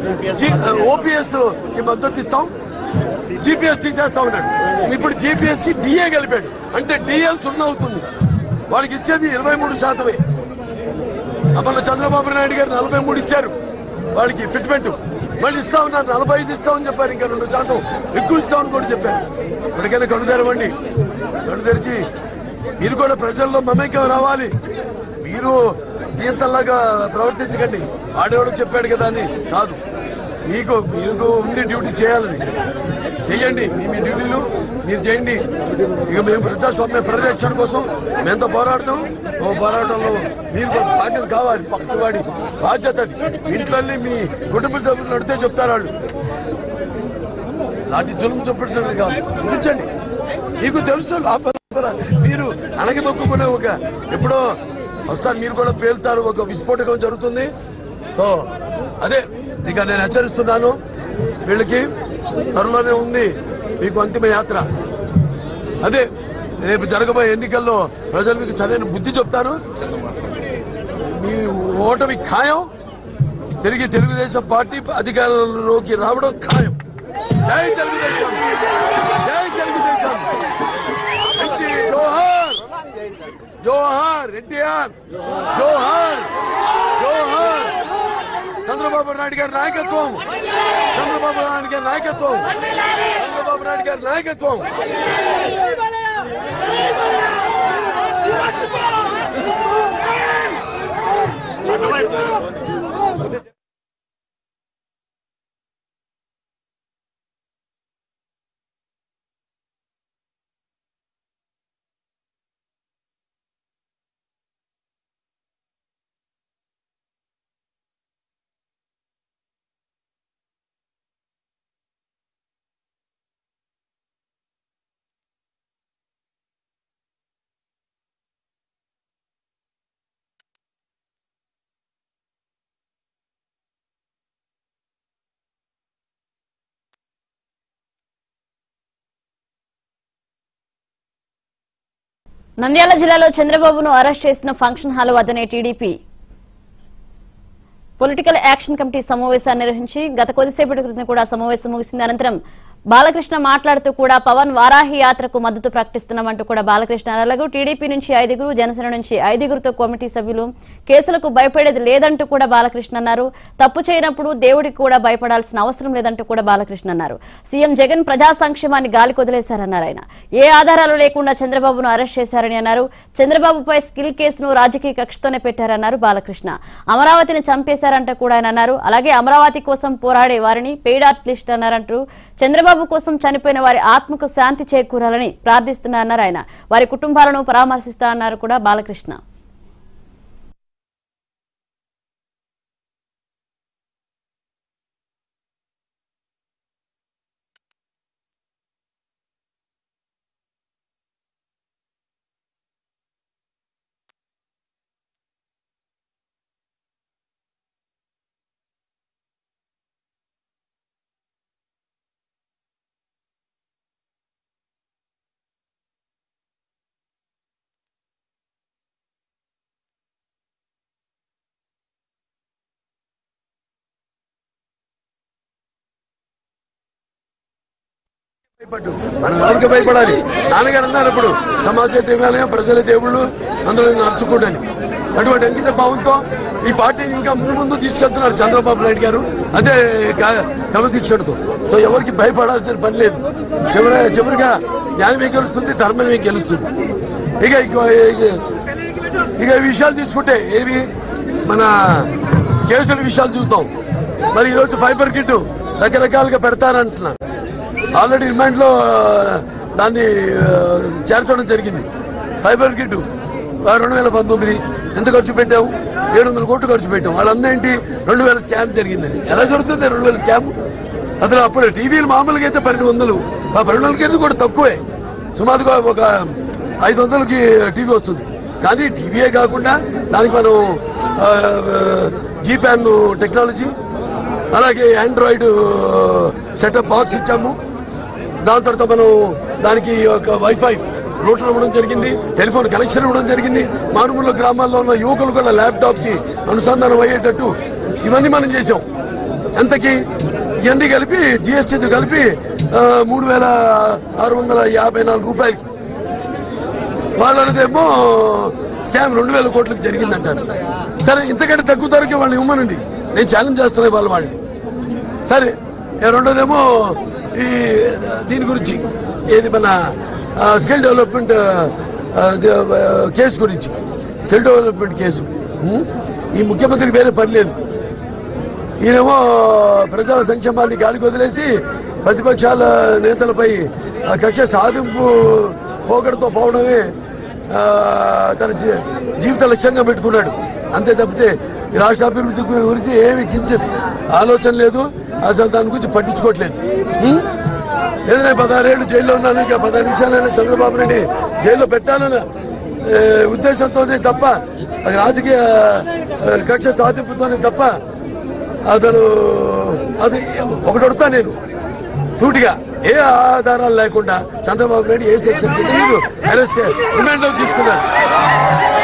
OPS కి మద్దతు ఇస్తాం జీపీఎస్ తీసేస్తా ఉన్నాడు ఇప్పుడు జీపీఎస్ కి డిఏ కలిపాడు అంటే డిఎల్ సున్నా అవుతుంది వాడికి ఇచ్చేది ఇరవై మూడు శాతమే అప్పుడు చంద్రబాబు నాయుడు గారు నలభై మూడు ఇచ్చారు వాడికి ఫిట్మెంట్ మళ్ళీ ఇస్తా ఉన్నారు నలభై ఐదు ఇస్తామని చెప్పారు ఇంకా రెండు శాతం ఎక్కువ ఇస్తామని కూడా చెప్పారు ఇప్పటికైనా కళ్ళు తెరవండి కళ్ళు తెరిచి మీరు కూడా ప్రజల్లో మమేకం రావాలి మీరు నియంతలాగా ప్రవర్తించకండి ఆడేవాడు చెప్పాడు కదా అని కాదు మీకు మీకు ఉంది డ్యూటీ చేయాలని చేయండి మీ మీ డ్యూటీలు మీరు చేయండి ఇక మేము ప్రజాస్వామ్య పరిరక్షణ కోసం మేంతో పోరాడతాం ఓ పోరాటంలో మీరు కూడా భాగం కావాలి పక్కవాడి బాధ్యత అది ఇంట్లోనే మీ కుటుంబ సభ్యులు నడితే చెప్తారు వాళ్ళు లాంటి జులుం చూపించడం కాదు చూపించండి మీకు తెలుసు లోపల మీరు అనగదొక్కునే ఒక ఎప్పుడో వస్తారు మీరు కూడా పేలుతారు ఒక విస్ఫోటకం జరుగుతుంది సో అదే ఇక నేను హెచ్చరిస్తున్నాను వీళ్ళకి త్వరలోనే ఉంది మీకు అంతిమ యాత్ర అదే రేపు జరగబోయే ఎన్నికల్లో ప్రజలు మీకు సరైన బుద్ధి చెప్తారు మీ ఓటమి ఖాయం తిరిగి తెలుగుదేశం పార్టీ అధికారంలోకి రావడం ఖాయం జై తెలుగుదేశం జై తెలుగుదేశం ఎన్టీ జోహార్ జోహార్ ఎన్టీఆర్ జోహార్ జోహార్ చంద్రబాబు నాయుడు గారి నాయకత్వం చంద్రబాబు నాయుడు గారి నాయకత్వం చంద్రబాబు నాయుడు గారి నాయకత్వం నంద్యాల జిల్లాలో చంద్రబాబును అరెస్ట్ చేసిన ఫంక్షన్ హాల్ వద్దనే టీడీపీ పొలిటికల్ యాక్షన్ కమిటీ సమావేశాన్ని నిర్వహించి గత కొద్దిసేపటి క్రితం కూడా సమావేశం ముగిసింది అనంతరం బాలకృష్ణ మాట్లాడుతూ కూడా పవన్ వారాహి యాత్రకు మద్దతు ప్రకటిస్తున్నామంటూ కూడా బాలకృష్ణ అలాగే టీడీపీ నుంచి ఐదుగురు జనసేన నుంచి ఐదుగురుతో కమిటీ సభ్యులు కేసులకు భయపడేది లేదంటూ కూడా బాలకృష్ణ అన్నారు తప్పు చేయనప్పుడు దేవుడికి కూడా భయపడాల్సిన అవసరం లేదంటూ కూడా బాలకృష్ణ అన్నారు సీఎం జగన్ ప్రజా సంక్షేమాన్ని గాలి కొదిలేశారన్నారు ఆయన ఏ ఆధారాలు లేకుండా చంద్రబాబును అరెస్ట్ చేశారని అన్నారు చంద్రబాబుపై స్కిల్ కేసును రాజకీయ కక్షతోనే పెట్టారన్నారు బాలకృష్ణ అమరావతిని చంపేశారంటూ కూడా ఆయన అన్నారు అలాగే అమరావతి కోసం పోరాడే వారిని పెయిడ్ ఆర్టిస్ట్ అన్నారంటూ చంద్రబాబు కోసం చనిపోయిన వారి ఆత్మకు శాంతి చేకూరాలని ప్రార్థిస్తున్నారన్నారు ఆయన వారి కుటుంబాలను పరామర్శిస్తా అన్నారు కూడా బాలకృష్ణ భయపడ్డు మనం ఎవరికి భయపడాలి నాన్నగారు అన్నారు ఇప్పుడు సమాజ దేవాలయం ప్రజల దేవుళ్ళు అందులో నడుచుకోడని అటువంటి అంకిత భావంతో ఈ పార్టీని ఇంకా ముందు ముందు తీసుకెళ్తున్నారు చంద్రబాబు నాయుడు గారు అదే కా- క్రమశిక్షణతో సో ఎవరికి భయపడాల్సిన పని లేదు చివరి చివరిగా న్యాయమే గెలుస్తుంది ధర్మమే గెలుస్తుంది ఇక ఇక- ఇక- ఇక ఈ విషయాలు తీసుకుంటే ఏవి మన కేసుల విషయాలు చూద్దాం మరి ఈరోజు ఫైబర్ కిట్ రకరకాలుగా పెడతారంటున్నారు ఆల్రెడీ రిమాండ్ లో ఆ, దాన్ని ఆ, చేర్చడం జరిగింది ఫైబర్ కిట్ రెండు వేల పంతొమ్మిది ఎంత ఖర్చు పెట్టావు ఏడు వందల కోట్లు ఖర్చు పెట్టాం వాళ్ళందరూ ఏంటి రెండు వేల స్కామ్ జరిగిందని ఎలా జరుగుతుంది రెండు వేల స్కామ్ అసలు అప్పుడు టీవీలు మామూలుగా అయితే పన్నెండు వందలు ఆ పన్నెండు వందలకి కూడా తక్కువే సుమారుగా ఒక ఐదు వందలకి టీవీ వస్తుంది కానీ టీవీయే కాకుండా దానికి మనం జీప్యాన్ టెక్నాలజీ అలాగే ఆండ్రాయిడ్ సెటప్ బాక్స్ ఇచ్చాము దాని తర్వాత మనం దానికి ఒక వైఫై రూటర్ ఇవ్వడం జరిగింది టెలిఫోన్ కనెక్షన్ ఇవ్వడం జరిగింది మారుమూల గ్రామాల్లో ఉన్న యువకులు కూడా ల్యాప్టాప్ కి అనుసంధానం అయ్యేటట్టు ఇవన్నీ మనం చేసాం ఎంతకి ఇవన్నీ కలిపి జిఎస్టీతో కలిపి ఆ, మూడు వేల ఆరు వందల యాభై నాలుగు రూపాయలకి వాళ్ళదేమో స్కామ్ రెండు వేల కోట్లకు జరిగిందంటారు సరే ఇంతకంటే తక్కువ ధరకి వాళ్ళని ఇవ్వమనండి నేను ఛాలెంజ్ చేస్తున్నాను వాళ్ళ వాళ్ళని సరే ఇక రెండోదేమో ఈ దీని గురించి ఏది మన స్కిల్ డెవలప్మెంట్ కేసు గురించి స్కిల్ డెవలప్మెంట్ కేసు ఉం? ఈ ముఖ్యమంత్రికి వేరే పని లేదు ఈయనేమో ప్రజల సంక్షేమాన్ని గాలికి వదిలేసి ప్రతిపక్షాల నేతలపై ఆ కక్ష సాధింపు పోకడతో పోవడమే ఆ, తన జీ- జీవిత లక్ష్యంగా పెట్టుకున్నాడు అంతే తప్పితే ఈ రాష్ట్ర అభివృద్ధి గురించి ఏమి కించిత్ ఆలోచన లేదు అసలు దాని గురించి పట్టించుకోవట్లేదు ఉం? ఏదైనా పదహారేళ్ళు జైల్లో ఉన్నాను ఇంకా పదహారు నిమిషాలైనా చంద్రబాబు నాయుడు జైల్లో పెట్టాలన్న ఏ, ఉద్దేశంతోనే తప్ప అది రాజకీయ ఆ, కక్ష సాధింపుతోనే తప్ప అతను అది ఒకటి అడుగుతా నేను సూటిగా ఏ ఆధారాలు లేకుండా చంద్రబాబు నాయుడు ఏ సెక్షన్ కింద మీరు అరెస్ట్ రిమాండ్ లో తీసుకున్నారు